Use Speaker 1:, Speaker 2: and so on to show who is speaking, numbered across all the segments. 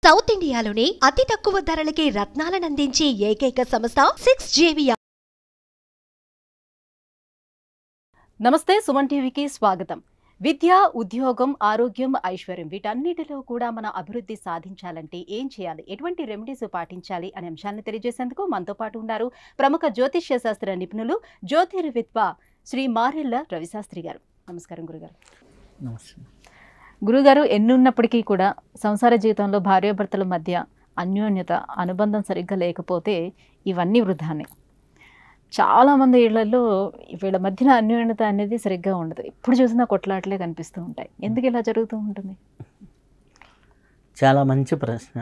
Speaker 1: South ఇండియాలోనే అతి తక్కువ ధరలకి రత్నాలనందించే ఏకైక సంస్థ సిక్స్ జేవియా
Speaker 2: నమస్తే సుమన్ టీవీకి స్వాగతం విద్య ఉద్యోగం ఆరోగ్యం ఐశ్వర్యం వీటన్నిటిలో కూడా మన అభివృద్ధి సాధించాలంటే ఏం చేయాలి ఎటువంటి రెమెడీస్ పాటించాలి అనే అంశాన్ని తెలియజేసేందుకు మనతో పాటు ఉన్నారు ప్రముఖ జ్యోతిష్య శాస్త్ర నిపుణులు జ్యోతిర్విద్వ శ్రీ మారెల్ల రవిశాస్త్రి గారు నమస్కారం గురుగారు
Speaker 3: నమస్తే
Speaker 2: గురుగారు ఎన్నున్నప్పటికీ కూడా సంసార జీవితంలో భార్యాభర్తల మధ్య అన్యోన్యత అనుబంధం సరిగ్గా లేకపోతే ఇవన్నీ వృధానే చాలామంది ఇళ్లలో వీళ్ళ మధ్యన అన్యోన్యత అనేది సరిగ్గా ఉండదు ఎప్పుడు చూసినా కొట్లాటలే కనిపిస్తూ ఉంటాయి ఎందుకు ఇలా జరుగుతూ ఉంటుంది
Speaker 3: చాలా మంచి ప్రశ్న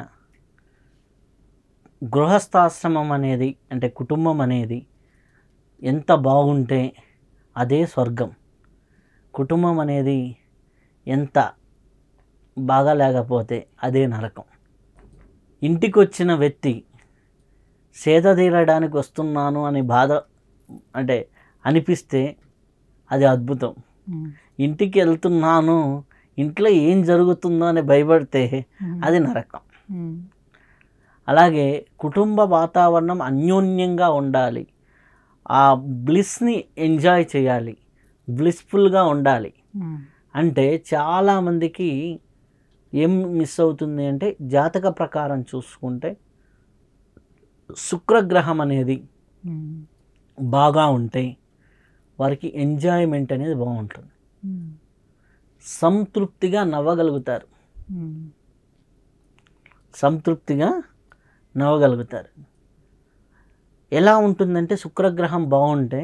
Speaker 3: గృహస్థాశ్రమం అనేది అంటే కుటుంబం అనేది ఎంత బాగుంటే అదే స్వర్గం కుటుంబం అనేది ఎంత బాగా లేకపోతే అదే నరకం ఇంటికి వచ్చిన వ్యక్తి సేద తీరడానికి వస్తున్నాను అని బాధ అంటే అనిపిస్తే అది అద్భుతం ఇంటికి వెళ్తున్నాను ఇంట్లో ఏం జరుగుతుందో అని భయపడితే అది నరకం అలాగే కుటుంబ వాతావరణం అన్యోన్యంగా ఉండాలి ఆ బ్లిస్ని ఎంజాయ్ చేయాలి బ్లిస్ఫుల్గా ఉండాలి అంటే చాలామందికి ఏం మిస్ అవుతుంది అంటే జాతక ప్రకారం చూసుకుంటే శుక్రగ్రహం అనేది బాగా ఉంటే వారికి ఎంజాయ్మెంట్ అనేది బాగుంటుంది సంతృప్తిగా నవ్వగలుగుతారు సంతృప్తిగా నవ్వగలుగుతారు ఎలా ఉంటుందంటే శుక్రగ్రహం బాగుంటే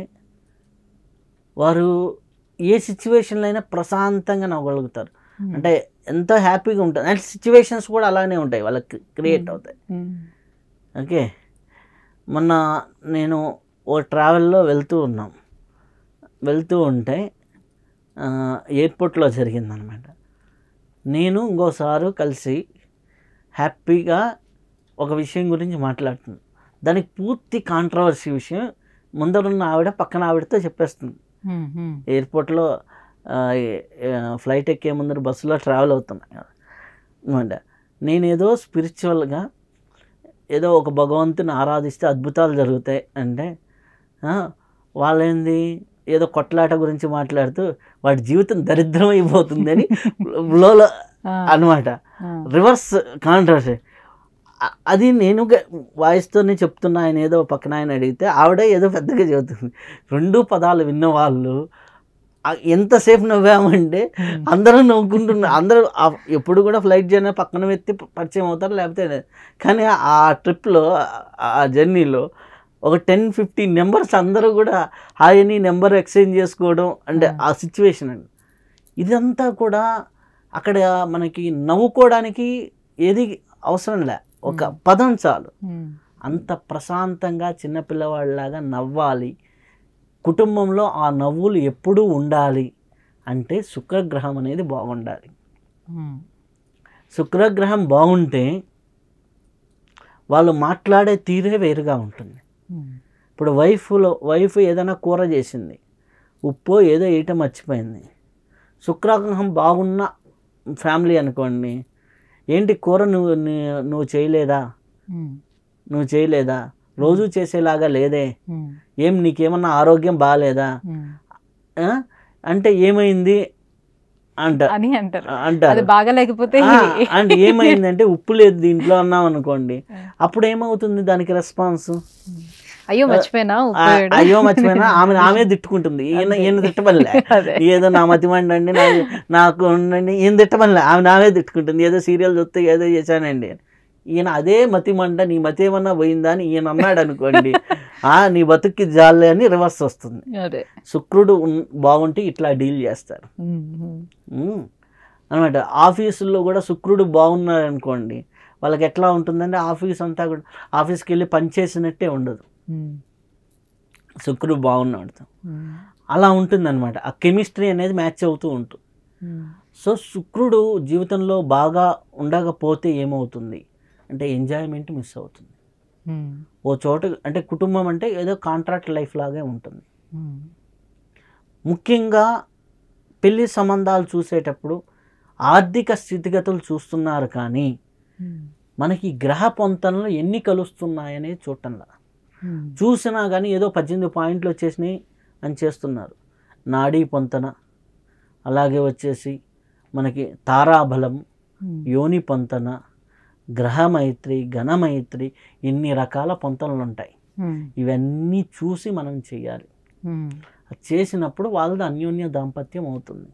Speaker 3: వారు ఏ సిచ్యువేషన్లో అయినా ప్రశాంతంగా నవ్వగలుగుతారు అంటే ఎంతో హ్యాపీగా ఉంటుంది అంటే సిచ్యువేషన్స్ కూడా అలానే ఉంటాయి వాళ్ళకి క్రియేట్ అవుతాయి ఓకే మొన్న నేను ఓ ట్రావెల్లో వెళ్తూ ఉన్నాం వెళ్తూ ఉంటే ఆ, ఎయిర్పోర్ట్లో జరిగిందనమాట నేను ఇంకోసారి కలిసి హ్యాపీగా ఒక విషయం గురించి మాట్లాడుతున్నాను దానికి పూర్తి కాంట్రవర్సీ విషయం ముందరున్న ఆవిడ పక్కన ఆవిడతో చెప్పేస్తుంది ఎయిర్పోర్ట్లో ఆ, ఏ- ఆ, ఫ్లైట్ ఎక్కే ముందర బస్సులో ట్రావెల్ అవుతున్నాను అనమాట నేనేదో స్పిరిచువల్గా ఏదో ఒక భగవంతుని ఆరాధిస్తే అద్భుతాలు జరుగుతాయి అంటే ఆ, వాళ్ళేంది ఏదో కొట్లాట గురించి మాట్లాడుతూ వాడి జీవితం దరిద్రం అయిపోతుందని ఫ్లోలో అనమాట రివర్స్ కాంట్రవర్సీ అ- అది నేను గ- వాయిస్తోనే చెప్తున్నా ఆయన ఏదో పక్కన ఆయన అడిగితే ఆవిడ ఏదో పెద్దగా చెబుతుంది రెండు పదాలు విన్న వాళ్ళు ఆ- ఎంతసేపు నవ్వామంటే అందరూ నవ్వుకుంటున్నారు అందరూ ఆ- ఎప్పుడు కూడా ఫ్లైట్ జర్నీ పక్కన వ్యక్తి పరిచయం అవుతారు లేకపోతే లేదు. కానీ ఆ ట్రిప్లో ఆ జర్నీలో ఒక టెన్ ఫిఫ్టీన్ నెంబర్స్ అందరూ కూడా హాయ్ నెంబర్ ఎక్స్చేంజ్ చేసుకోవడం అంటే ఆ సిచ్యువేషన్ అండి ఇదంతా కూడా అక్కడ మనకి నవ్వుకోవడానికి ఏది అవసరం లే ఒక పదం చాలు అంత ప్రశాంతంగా చిన్నపిల్లవాడిలాగా నవ్వాలి కుటుంబంలో ఆ నవ్వులు ఎప్పుడూ ఉండాలి అంటే శుక్రగ్రహం అనేది బాగుండాలి శుక్రగ్రహం బాగుంటే వాళ్ళు మాట్లాడే తీరే వేరుగా ఉంటుంది ఇప్పుడు వైఫ్లో వైఫ్ ఏదైనా కూర చేసింది ఉప్పు ఏదో వేయటం మర్చిపోయింది శుక్రగ్రహం బాగున్న ఫ్యామిలీ అనుకోండి ఏంటి కూర నువ్వు నీ- నువ్వు చేయలేదా నువ్వు చేయలేదా రోజు చేసేలాగా లేదే ఏం నీకేమన్నా ఆరోగ్యం బాగాలేదా ఆ? అంటే ఏమైంది అంట
Speaker 2: అని అంటారు అది
Speaker 3: అంటారు
Speaker 2: బాగా లేకపోతే
Speaker 3: ఆ, అంటే ఏమైందంటే ఉప్పు లేదు దీంట్లో అన్నాం అనుకోండి అప్పుడు ఏమవుతుంది దానికి రెస్పాన్స్
Speaker 2: అయ్యో మర్చిపోయినా
Speaker 3: ఆ,
Speaker 2: ఉప్పు వేయడం.
Speaker 3: అయ్యో మర్చిపోయినా ఆమె ఆమె తిట్టుకుంటుంది ఈయన ఈయన తిట్టబల్లే
Speaker 2: అదే.
Speaker 3: ఏదో నా మతిమండి అండి నాకు నాకు ఉండండి ఈయన తిట్టబల్లే ఆమె నావే తిట్టుకుంటుంది ఏదో సీరియల్ చూస్తే ఏదో చేశానండి అని. ఈయన అదే మతిమంట నీ మతి ఏమన్నా పోయిందా అని ఈయన అన్నాడు అనుకోండి ఆ నీ బతుక్కి జాలే అని రివర్స్ వస్తుంది
Speaker 2: అదే
Speaker 3: శుక్రుడు ఉన్- బాగుంటే ఇట్లా డీల్ చేస్తారు ఉమ్. అనమాట ఆఫీసుల్లో కూడా శుక్రుడు బాగున్నాడు అనుకోండి వాళ్ళకి ఎట్లా ఉంటుందంటే ఆఫీస్ అంతా కూడా ఆఫీస్కి వెళ్ళి పనిచేసినట్టే ఉండదు శుక్రుడు బాగున్నాడు అలా ఉంటుందన్నమాట ఆ కెమిస్ట్రీ అనేది మ్యాచ్ అవుతూ ఉంటుంది సో శుక్రుడు జీవితంలో బాగా ఉండకపోతే ఏమవుతుంది అంటే ఎంజాయ్మెంట్ మిస్ అవుతుంది ఓ చోట అంటే కుటుంబం అంటే ఏదో కాంట్రాక్ట్ లైఫ్ లాగే ఉంటుంది ముఖ్యంగా పెళ్లి సంబంధాలు చూసేటప్పుడు ఆర్థిక స్థితిగతులు చూస్తున్నారు కానీ మనకి ఈ గ్రహ పొంతనలు ఎన్ని కలుస్తున్నాయనేది చూడటంలా చూసినా కానీ ఏదో పద్దెనిమిది పాయింట్లు వచ్చేసినాయి అని చేస్తున్నారు నాడీ పొంతన అలాగే వచ్చేసి మనకి తారాబలం యోని పొంతన గ్రహమైత్రి ఘనమైత్రి ఇన్ని రకాల పొంతనలు ఉంటాయి ఇవన్నీ చూసి మనం చేయాలి అది చేసినప్పుడు వాళ్ళది అన్యోన్య దాంపత్యం అవుతుంది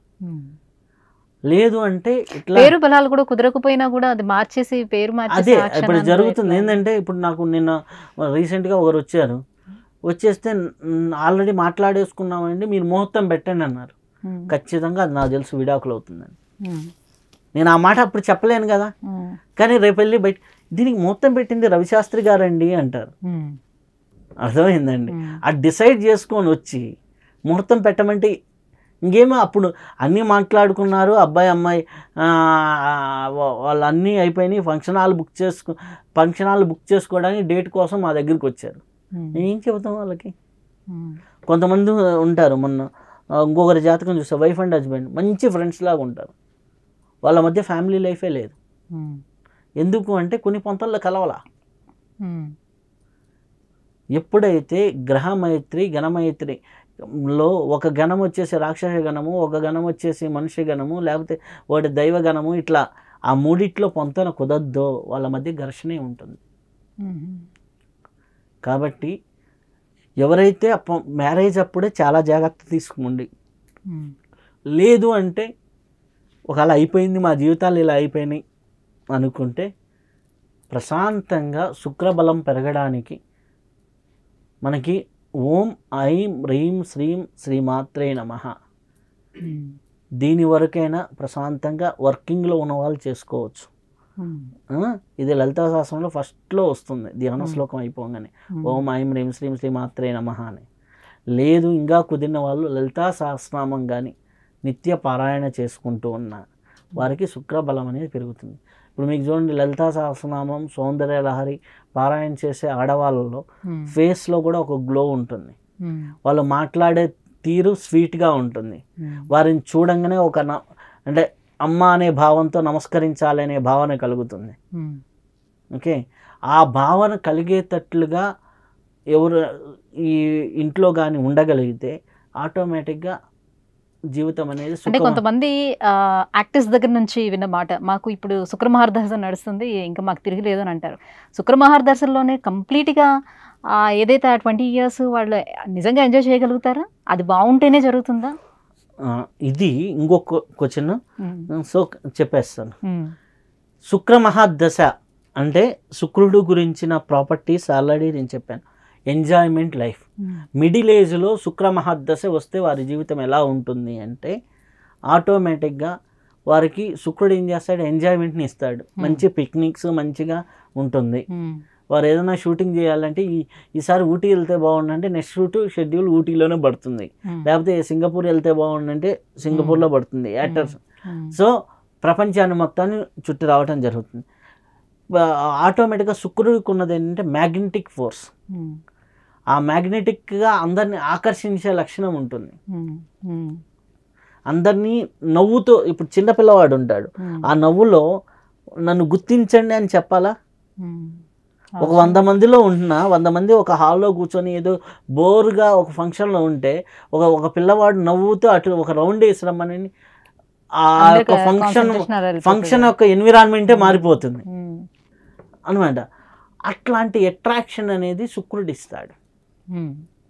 Speaker 3: లేదు అంటే ఇట్లా
Speaker 2: పేరు బలాలు కూడా కుదరకపోయినా కూడా అది మార్చేసి పేరు మార్చేసి
Speaker 3: అదే
Speaker 2: ఆ
Speaker 3: ఇప్పుడు
Speaker 2: క్షణంలో
Speaker 3: జరుగుతుంది
Speaker 2: ఎట్లా?
Speaker 3: ఏంటంటే ఇప్పుడు నాకు నిన్న రీసెంట్గా ఒకరు వచ్చారు వచ్చేస్తే ఆల్రెడీ మాట్లాడేసుకున్నామండి మీరు ముహూర్తం పెట్టండి అన్నారు
Speaker 2: ఉమ్,
Speaker 3: ఖచ్చితంగా అది నాకు తెలుసు విడాకులు అవుతుందని
Speaker 2: ఉమ్,
Speaker 3: నేను ఆ మాట అప్పుడు చెప్పలేను కదా
Speaker 2: ఉమ్,
Speaker 3: కానీ రేపు వెళ్ళి బయట దీనికి ముహూర్తం పెట్టింది రవిశాస్త్రి గారండి అంటారు
Speaker 2: ఉమ్,
Speaker 3: అర్థమైందండి
Speaker 2: ఉమ్,
Speaker 3: అది డిసైడ్ చేసుకొని వచ్చి ముహూర్తం పెట్టమంటే ఇంకేమో అప్పుడు అన్నీ మాట్లాడుకున్నారు అబ్బాయి అమ్మాయి ఆ, వా- వాళ్ళు అన్నీ అయిపోయినాయి ఫంక్షన్ హాల్ బుక్ చేసుకో ఫంక్షన్ హాల్ బుక్ చేసుకోవడానికి డేట్ కోసం మా దగ్గరికి వచ్చారు
Speaker 2: ఉమ్,
Speaker 3: నేను ఏం చెబుతాం వాళ్ళకి
Speaker 2: ఉమ్,
Speaker 3: కొంతమంది ఉంటారు మొన్న ఆ, ఇంకొకరి జాతకం చూస్తే వైఫ్ అండ్ హస్బెండ్ మంచి ఫ్రెండ్స్ లాగా ఉంటారు వాళ్ళ మధ్య ఫ్యామిలీ లైఫే లేదు
Speaker 2: ఉమ్,
Speaker 3: ఎందుకు అంటే కొన్ని పొంతల్లో కలవలా
Speaker 2: ఉమ్,
Speaker 3: ఎప్పుడైతే గ్రహమైత్రి గణమైత్రి లో ఒక గణం వచ్చేసి రాక్షస గణము ఒక గణం వచ్చేసి మనిషి గణము లేకపోతే ఒకటి దైవ గణము ఇట్లా ఆ మూడిట్లో పొంతన కుదరద్దో వాళ్ళ మధ్య ఘర్షణే ఉంటుంది
Speaker 2: ఉమ్,
Speaker 3: కాబట్టి ఎవరైతే మ్యారేజ్ అప్పుడే చాలా జాగ్రత్త తీసుకోండి
Speaker 2: ఉమ్,
Speaker 3: లేదు అంటే ఒకవేళ అయిపోయింది మా జీవితాలు ఇలా అయిపోయినాయి అనుకుంటే ప్రశాంతంగా శుక్రబలం పెరగడానికి మనకి ఓం ఐం హ్రీం శ్రీం శ్రీమాత్రే నమ
Speaker 2: ఉమ్,
Speaker 3: దీని వరకైనా ప్రశాంతంగా వర్కింగ్లో ఉన్న వాళ్ళు చేసుకోవచ్చు
Speaker 2: ఉమ్,
Speaker 3: ఆ, ఇది లలితా శాస్త్రంలో ఫస్ట్లో వస్తుంది ధ్యాన
Speaker 2: Hmm.
Speaker 3: శ్లోకం అయిపోగానే
Speaker 2: ఉమ్,
Speaker 3: ఓం ఐం హ్రీం శ్రీం శ్రీమాత్రే నమ అని లేదు ఇంకా కుదిరిన వాళ్ళు లలితా సహస్రనామం కానీ నిత్య పారాయణ చేసుకుంటూ ఉన్న వారికి శుక్రబలం అనేది పెరుగుతుంది ఇప్పుడు మీకు చూడండి లలితా సహస్రనామం సౌందర్య లహరి పారాయణ చేసే ఆడవాళ్ళలో
Speaker 2: ఉమ్,
Speaker 3: ఫేస్లో కూడా ఒక గ్లో ఉంటుంది
Speaker 2: ఉమ్,
Speaker 3: వాళ్ళు మాట్లాడే తీరు స్వీట్గా ఉంటుంది
Speaker 2: ఉమ్,
Speaker 3: వారిని చూడంగానే ఒక న- అంటే అమ్మ అనే భావంతో నమస్కరించాలి అనే భావన కలుగుతుంది
Speaker 2: ఉమ్,
Speaker 3: ఓకే ఆ భావన కలిగేటట్లుగా ఎవరు ఈ ఇంట్లో కానీ ఉండగలిగితే ఆటోమేటిక్గా జీవితం అనేది
Speaker 2: అంటే
Speaker 3: సుఖమ-
Speaker 2: కొంతమంది యాక్టర్స్ దగ్గర నుంచి విన్న మాట మాకు ఇప్పుడు శుక్రమహారదర్శనం నడుస్తుంది ఇంకా మాకు తిరిగి లేదు అని అంటారు శుక్రమహారదర్శనంలోనే కంప్లీట్గా ఆ, ఏదైతే ఆ ట్వంటీ ఇయర్స్ వాళ్ళు నిజంగా ఎంజాయ్ చేయగలుగుతారా అది బాగుంటేనే జరుగుతుందా
Speaker 3: ఆ, ఇది ఇంకొక క్వశ్చన్
Speaker 2: ఉమ్,
Speaker 3: సో చెప్పేస్తాను
Speaker 2: ఉమ్,
Speaker 3: శుక్ర మహాదశ అంటే శుక్రుడు గురించిన ప్రాపర్టీస్ ఆల్రెడీ నేను చెప్పాను ఎంజాయ్మెంట్ లైఫ్
Speaker 2: ఉమ్,
Speaker 3: మిడిల్ ఏజ్లో శుక్ర మహాదశ వస్తే వారి జీవితం ఎలా ఉంటుంది అంటే ఆటోమేటిక్గా వారికి శుక్రుడు ఏం చేస్తాడు ఎంజాయ్మెంట్ని ఇస్తాడు మంచి పిక్నిక్స్ మంచిగా ఉంటుంది
Speaker 2: ఉమ్,
Speaker 3: వారు ఏదైనా షూటింగ్ చేయాలంటే ఈ ఈసారి ఊటీ వెళ్తే బాగుండంటే నెక్స్ట్ షూట్ షెడ్యూల్ ఊటీలోనే పడుతుంది
Speaker 2: ఉమ్,
Speaker 3: లేకపోతే సింగపూర్ వెళ్తే బాగుండంటే సింగపూర్లో పడుతుంది యాక్టర్స్
Speaker 2: ఉమ్,
Speaker 3: సో ప్రపంచాన్ని మొత్తాన్ని చుట్టి రావటం జరుగుతుంది ఆటోమేటిక్గా శుక్రుడికి ఉన్నది ఏంటంటే మ్యాగ్నెటిక్ ఫోర్స్
Speaker 2: ఉమ్,
Speaker 3: ఆ మ్యాగ్నెటిక్గా అందరిని ఆకర్షించే లక్షణం ఉంటుంది
Speaker 2: ఉమ్, ఉమ్,
Speaker 3: అందరినీ నవ్వుతో ఇప్పుడు చిన్నపిల్లవాడు ఉంటాడు
Speaker 2: ఉమ్,
Speaker 3: ఆ నవ్వులో నన్ను గుర్తించండి అని చెప్పాలా
Speaker 2: ఉమ్,
Speaker 3: ఒక వంద మందిలో ఉంటున్నా వంద మంది ఒక హాల్లో కూర్చొని ఏదో బోర్గా ఒక ఫంక్షన్లో ఉంటే ఒక ఒక పిల్లవాడు నవ్వుతూ అటు ఒక రౌండ్ వేసిరమ్మని ఆ
Speaker 2: అందరికీ
Speaker 3: యొక్క ఫంక్షన్
Speaker 2: concentration అలా వెళ్ళిపోతుంది.
Speaker 3: ఫంక్షన్ యొక్క ఎన్విరాన్మెంటే మారిపోతుంది
Speaker 2: ఉమ్,
Speaker 3: అనమాట అట్లాంటి అట్రాక్షన్ అనేది శుక్రుడు ఇస్తాడు
Speaker 2: ఉమ్,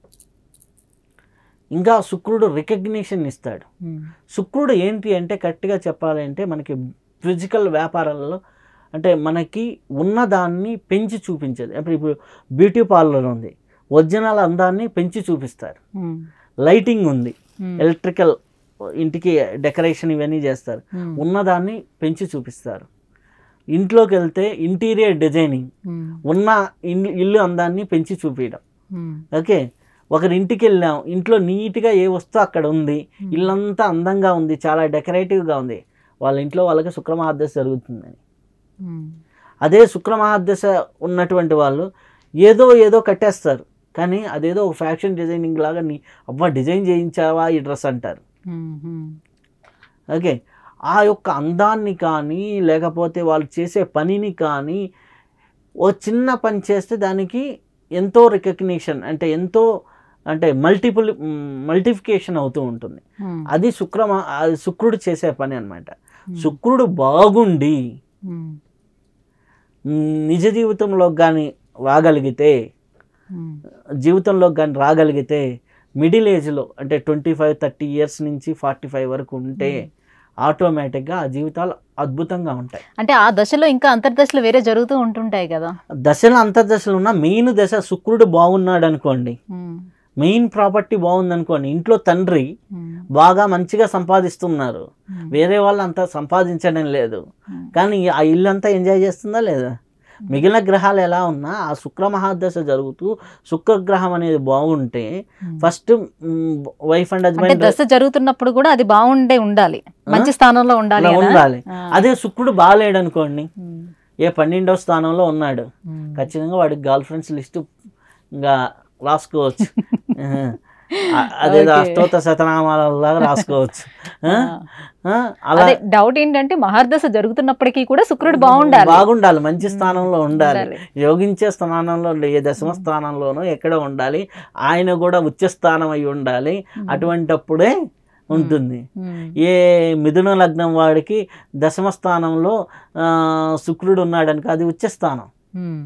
Speaker 3: ఇంకా శుక్రుడు రికగ్నిషన్ ఇస్తాడు
Speaker 2: ఉమ్,
Speaker 3: శుక్రుడు ఏంటి అంటే కరెక్ట్గా చెప్పాలంటే మనకి ఫిజికల్ వ్యాపారాలలో అంటే మనకి ఉన్నదాన్ని పెంచి చూపించేది ఇప్పుడు ఇప్పుడు బ్యూటీ పార్లర్ ఉంది ఒరిజినల్ అందాన్ని పెంచి చూపిస్తారు
Speaker 2: ఉమ్,
Speaker 3: లైటింగ్ ఉంది
Speaker 2: ఉమ్,
Speaker 3: ఎలక్ట్రికల్ ఇంటికి డెకరేషన్ ఇవన్నీ చేస్తారు
Speaker 2: ఉమ్,
Speaker 3: ఉన్నదాన్ని పెంచి చూపిస్తారు ఇంట్లోకి వెళ్తే ఇంటీరియర్ డిజైనింగ్
Speaker 2: ఉమ్,
Speaker 3: ఉన్న ఇల్లు ఇల్లు అందాన్ని పెంచి చూపించడం
Speaker 2: ఉమ్,
Speaker 3: ఓకే ఒకరి ఇంటికి వెళ్ళాం ఇంట్లో నీట్గా ఏ వస్తువు అక్కడ ఉంది
Speaker 2: ఉమ్,
Speaker 3: ఇల్లంతా అందంగా ఉంది చాలా డెకరేటివ్గా ఉంది వాళ్ళ ఇంట్లో వాళ్ళకి శుక్రమహాదశ జరుగుతుందని
Speaker 2: ఉమ్,
Speaker 3: అదే శుక్రమహాదశ ఉన్నటువంటి వాళ్ళు ఏదో ఏదో కట్టేస్తారు కానీ అదేదో ఒక ఫ్యాషన్ డిజైనింగ్ లాగా నీ అవ్వ డిజైన్ చేయించావా ఈ డ్రెస్ అంటారు
Speaker 2: ఉమ్, ఉమ్,
Speaker 3: ఓకే ఆ యొక్క అందాన్ని కానీ లేకపోతే వాళ్ళు చేసే పనిని కానీ ఓ చిన్న పని చేస్తే దానికి ఎంతో రికగ్నిషన్ అంటే ఎంతో అంటే మల్టిపుల్ మల్టిఫికేషన్ అవుతూ ఉంటుంది
Speaker 2: ఉమ్,
Speaker 3: అది శుక్ర అది శుక్రుడు చేసే పని అనమాట
Speaker 2: ఉమ్,
Speaker 3: శుక్రుడు బాగుండి
Speaker 2: ఉమ్,
Speaker 3: మ్, నిజ జీవితంలో కానీ రాగలిగితే
Speaker 2: ఉమ్,
Speaker 3: జీవితంలో కానీ రాగలిగితే మిడిల్ ఏజ్లో అంటే ట్వంటీ ఫైవ్ థర్టీ ఇయర్స్ నుంచి ఫార్టీ ఫైవ్ వరకు ఉంటే ఆటోమేటిక్గా ఆ జీవితాలు అద్భుతంగా ఉంటాయి
Speaker 2: అంటే ఆ దశలో ఇంకా అంతర్దశలు వేరే జరుగుతూ ఉంటుంటాయి కదా
Speaker 3: దశలు అంతర్దశలు ఉన్న మెయిన్ దశ శుక్రుడు బాగున్నాడు అనుకోండి
Speaker 2: ఉమ్,
Speaker 3: మెయిన్ ప్రాపర్టీ బాగుంది అనుకోండి ఇంట్లో తండ్రి
Speaker 2: ఉమ్,
Speaker 3: బాగా మంచిగా సంపాదిస్తున్నారు
Speaker 2: ఉమ్,
Speaker 3: వేరే వాళ్ళు అంతా సంపాదించడం లేదు
Speaker 2: ఉమ్,
Speaker 3: కానీ ఆ ఇల్లు అంతా ఎంజాయ్ చేస్తుందా లేదా మిగిలిన గ్రహాలు ఎలా ఉన్నా ఆ శుక్ర మహాదశ జరుగుతూ శుక్రగ్రహం అనేది బాగుంటే
Speaker 2: ఉమ్.
Speaker 3: ఫస్ట్ వైఫ్ అండ్
Speaker 2: అంటే
Speaker 3: హస్బెండ్
Speaker 2: దశ జరుగుతున్నప్పుడు కూడా అది బాగుండే ఉండాలి మంచి స్థానంలో ఉండాలి అనా?
Speaker 3: ఉండాలి
Speaker 2: ఆ.
Speaker 3: అదే శుక్రుడు బాగాలేడు అనుకోండి
Speaker 2: ఉమ్,
Speaker 3: ఏ పన్నెండో స్థానంలో ఉన్నాడు
Speaker 2: ఉమ్.
Speaker 3: ఖచ్చితంగా వాడికి గర్ల్ ఫ్రెండ్స్ లిస్ట్ ఇంకా రాసుకోవచ్చు ఆ- అదేదో
Speaker 2: Okay.
Speaker 3: అష్టోత్తర శతనామాలలాగా రాసుకోవచ్చు ఆ?
Speaker 2: ఆ.
Speaker 3: ఆ? అలా
Speaker 2: అదే డౌట్ ఏంటంటే మహర్దశ జరుగుతున్నప్పటికీ కూడా శుక్రుడు బాగుండాలి
Speaker 3: బాగుండాలి మంచి స్థానంలో ఉండాలి
Speaker 2: ఉండాలి.
Speaker 3: యోగించే స్థానంలో ఉండే ఏ దశమ స్థానంలోనో ఎక్కడ ఉండాలి ఆయన కూడా ఉచ్చ స్థానం అయి ఉండాలి అటువంటప్పుడే ఉంటుంది
Speaker 2: ఉమ్,
Speaker 3: ఏ మిథున లగ్నం వాడికి దశమ స్థానంలో ఆ, శుక్రుడు ఉన్నాడనుకో అది ఉచ్చ స్థానం
Speaker 2: ఉమ్,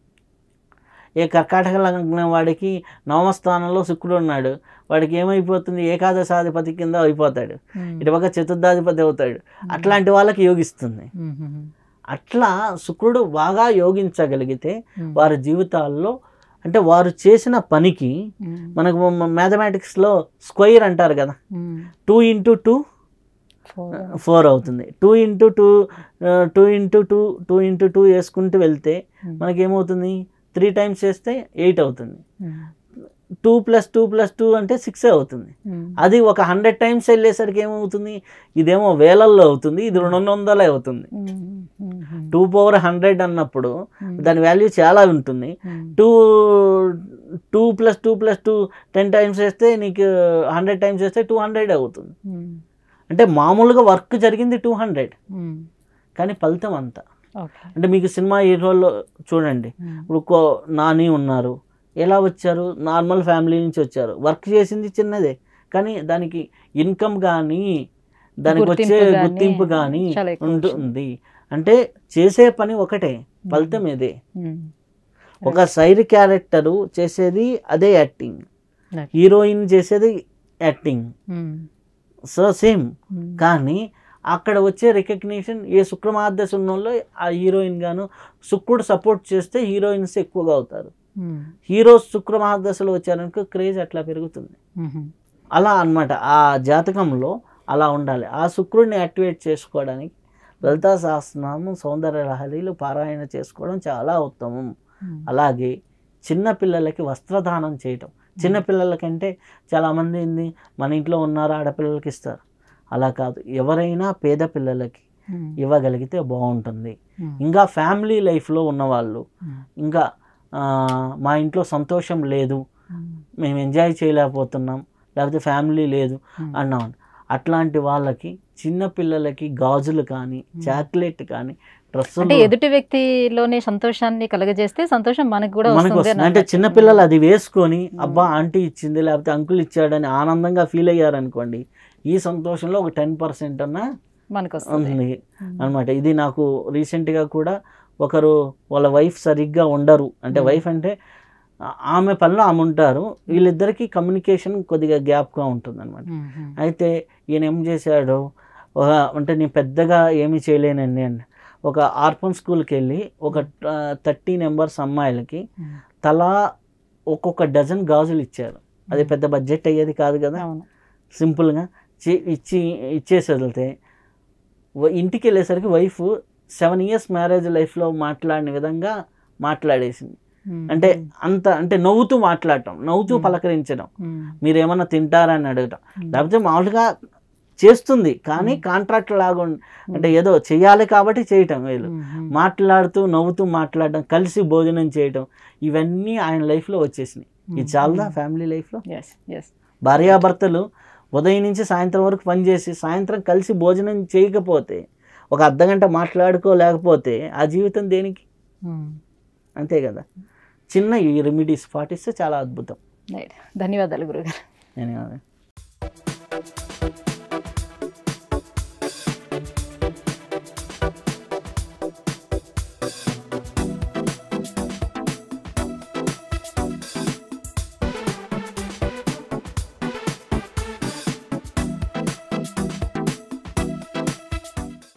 Speaker 3: ఏ కర్కాటక లగ్నం వాడికి నవమ స్థానంలో శుక్రుడు ఉన్నాడు వాడికి ఏమైపోతుంది ఏకాదశాధిపతి కింద అయిపోతాడు
Speaker 2: ఉమ్,
Speaker 3: ఇటుపక్క చతుర్థాధిపతి అవుతాడు అట్లాంటి వాళ్ళకి యోగిస్తుంది
Speaker 2: ఉమ్, ఉమ్,
Speaker 3: అట్లా శుక్రుడు బాగా యోగించగలిగితే
Speaker 2: ఉమ్,
Speaker 3: వారి జీవితాల్లో అంటే వారు చేసిన పనికి
Speaker 2: ఉమ్,
Speaker 3: మనకు మ్యాథమెటిక్స్లో స్క్వైర్ అంటారు కదా
Speaker 2: um,
Speaker 3: two into two
Speaker 2: four.
Speaker 3: Four అవుతుంది two into two two into two two into two వేసుకుంటూ వెళ్తే
Speaker 2: ఉమ్,
Speaker 3: మనకి ఏమవుతుంది త్రీ టైమ్స్ చేస్తే ఎయిట్ అవుతుంది
Speaker 2: um,
Speaker 3: two plus two plus two అంటే సిక్స్ అవుతుంది
Speaker 2: ఉమ్,
Speaker 3: అది ఒక హండ్రెడ్ టైమ్స్ వెళ్ళేసరికి ఏమవుతుంది ఇదేమో వేలల్లో అవుతుంది ఇది రెండు వందలే అవుతుంది
Speaker 2: um, um, um,
Speaker 3: two power hundred అన్నప్పుడు
Speaker 2: ఉమ్,
Speaker 3: దాని వాల్యూ చాలా ఉంటుంది
Speaker 2: um,
Speaker 3: two two plus two plus two ten times వేస్తే నీకు హండ్రెడ్ టైమ్స్ వేస్తే టూ హండ్రెడ్ అవుతుంది
Speaker 2: ఉమ్,
Speaker 3: అంటే మామూలుగా వర్క్ జరిగింది టూ హండ్రెడ్
Speaker 2: ఉమ్,
Speaker 3: కానీ ఫలితం అంత
Speaker 2: ఓకే
Speaker 3: అంటే మీకు సినిమా హీరోల్లో చూడండి
Speaker 2: ఉమ్,
Speaker 3: ఇప్పుడు కో నాని ఉన్నారు ఎలా వచ్చారు నార్మల్ ఫ్యామిలీ నుంచి వచ్చారు వర్క్ చేసింది చిన్నదే కానీ దానికి ఇన్కమ్ కానీ దానికి వచ్చే
Speaker 2: గుర్తింపు గానీ
Speaker 3: గుర్తింపు కానీ
Speaker 2: చాలా ఎక్కువ
Speaker 3: ఉంటుంది అంటే చేసే పని ఒకటే ఫలితం ఇదే
Speaker 2: ఉమ్,
Speaker 3: ఒక సైడ్ క్యారెక్టరు చేసేది అదే యాక్టింగ్
Speaker 2: Right.
Speaker 3: హీరోయిన్ చేసేది acting
Speaker 2: um,
Speaker 3: so same
Speaker 2: um,
Speaker 3: కానీ అక్కడ వచ్చే రికగ్నిషన్ ఏ శుక్రమార్దశ ఉన్నోళ్ళు ఆ హీరోయిన్ గాను శుక్రుడు సపోర్ట్ చేస్తే హీరోయిన్స్ ఎక్కువగా అవుతారు
Speaker 2: ఉమ్,
Speaker 3: హీరోస్ శుక్రమహాదశలో వచ్చారనుకో క్రేజ్ అట్లా పెరుగుతుంది
Speaker 2: ఉమ్,
Speaker 3: అలా అన్నమాట ఆ జాతకంలో అలా ఉండాలి ఆ శుక్రుడిని యాక్టివేట్ చేసుకోవడానికి లలితా సహస్రనామం సౌందర్య లహరీలు పారాయణ చేసుకోవడం చాలా ఉత్తమం
Speaker 2: ఉమ్,
Speaker 3: అలాగే చిన్న పిల్లలకి వస్త్రదానం చేయటం చిన్న పిల్లలకంటే చాలామంది ఏంది మన ఇంట్లో ఉన్నారు ఆడపిల్లలకి ఇస్తారు అలా కాదు ఎవరైనా పేద పిల్లలకి
Speaker 2: ఉమ్,
Speaker 3: ఇవ్వగలిగితే బాగుంటుంది
Speaker 2: ఉమ్,
Speaker 3: ఇంకా ఫ్యామిలీ లైఫ్లో ఉన్నవాళ్ళు
Speaker 2: ఉమ్,
Speaker 3: ఇంకా ఆ, మా ఇంట్లో సంతోషం లేదు
Speaker 2: ఉమ్,
Speaker 3: మేము ఎంజాయ్ చేయలేకపోతున్నాం లేకపోతే ఫ్యామిలీ లేదు
Speaker 2: ఉమ్,
Speaker 3: అన్నాం అట్లాంటి వాళ్ళకి చిన్న పిల్లలకి గాజులు కానీ చాక్లెట్ కానీ
Speaker 2: అంటే
Speaker 3: డ్రెస్సులు
Speaker 2: ఎదుటి వ్యక్తిలోనే సంతోషాన్ని కలగజేస్తే సంతోషం మనకు కూడా
Speaker 3: మనకు
Speaker 2: వస్తుంది
Speaker 3: వస్తుంది
Speaker 2: అని
Speaker 3: అంటే
Speaker 2: అనొచ్చు.
Speaker 3: చిన్న పిల్లలు అది వేసుకొని అబ్బా ఆంటీ ఇచ్చింది లేకపోతే అంకుల్ ఇచ్చాడని ఆనందంగా ఫీల్ అయ్యారనుకోండి ఈ సంతోషంలో ఒక టెన్ పర్సెంట్ అన్న
Speaker 2: మనకు వస్తుంది
Speaker 3: ఉంది అనమాట ఇది నాకు రీసెంట్గా కూడా ఒకరు వాళ్ళ వైఫ్ సరిగ్గా ఉండరు అంటే
Speaker 2: Hmm.
Speaker 3: వైఫ్ అంటే ఆ- ఆమె పనిలో ఆమె ఉంటారు వీళ్ళిద్దరికి కమ్యూనికేషన్ కొద్దిగా గ్యాప్గా ఉంటుంది అనమాట
Speaker 2: ఉమ్, ఉమ్,
Speaker 3: అయితే ఈయన ఏం చేశాడు ఒక అంటే నేను పెద్దగా ఏమీ చేయలేనండి అని ఒక ఆర్పన్ స్కూల్కి వెళ్ళి ఒక థర్టీ నెంబర్స్ అమ్మాయిలకి
Speaker 2: ఉమ్,
Speaker 3: తలా ఒక్కొక్క డజన్ గాజులు ఇచ్చారు అది పెద్ద బడ్జెట్ అయ్యేది కాదు కదా
Speaker 2: అవును
Speaker 3: సింపుల్గా చి- ఇచ్చి ఇచ్చేసి వదిలితే వ- ఇంటికి వెళ్ళేసరికి వైఫ్ సెవెన్ ఇయర్స్ మ్యారేజ్ లైఫ్లో మాట్లాడిన విధంగా మాట్లాడేసింది
Speaker 2: ఉమ్,
Speaker 3: అంటే అంత అంటే నవ్వుతూ మాట్లాడటం నవ్వుతూ
Speaker 2: Hmm.
Speaker 3: పలకరించడం
Speaker 2: ఉమ్,
Speaker 3: మీరు ఏమన్నా తింటారని అడగటం
Speaker 2: ఉమ్,
Speaker 3: లేకపోతే మామూలుగా చేస్తుంది కానీ
Speaker 2: Hmm.
Speaker 3: కాంట్రాక్ట్ లాగా ఉం- అంటే ఏదో చేయాలి కాబట్టి చేయటం వీళ్ళు
Speaker 2: ఉమ్, ఉమ్,
Speaker 3: మాట్లాడుతూ నవ్వుతూ మాట్లాడడం కలిసి భోజనం చేయటం ఇవన్నీ ఆయన లైఫ్లో వచ్చేసినాయి ఇది చాలదా ఫ్యామిలీ లైఫ్లో
Speaker 2: yes yes
Speaker 3: భార్యాభర్తలు ఉదయం నుంచి సాయంత్రం వరకు పనిచేసి సాయంత్రం కలిసి భోజనం చేయకపోతే ఒక అర్ధగంట మాట్లాడుకోలేకపోతే ఆ జీవితం దేనికి
Speaker 2: ఉమ్,
Speaker 3: అంతే కదా చిన్న ఈ రెమెడీస్ పాటిస్తే చాలా అద్భుతం
Speaker 2: రైట్ ధన్యవాదాలు గురుగారు
Speaker 3: నేను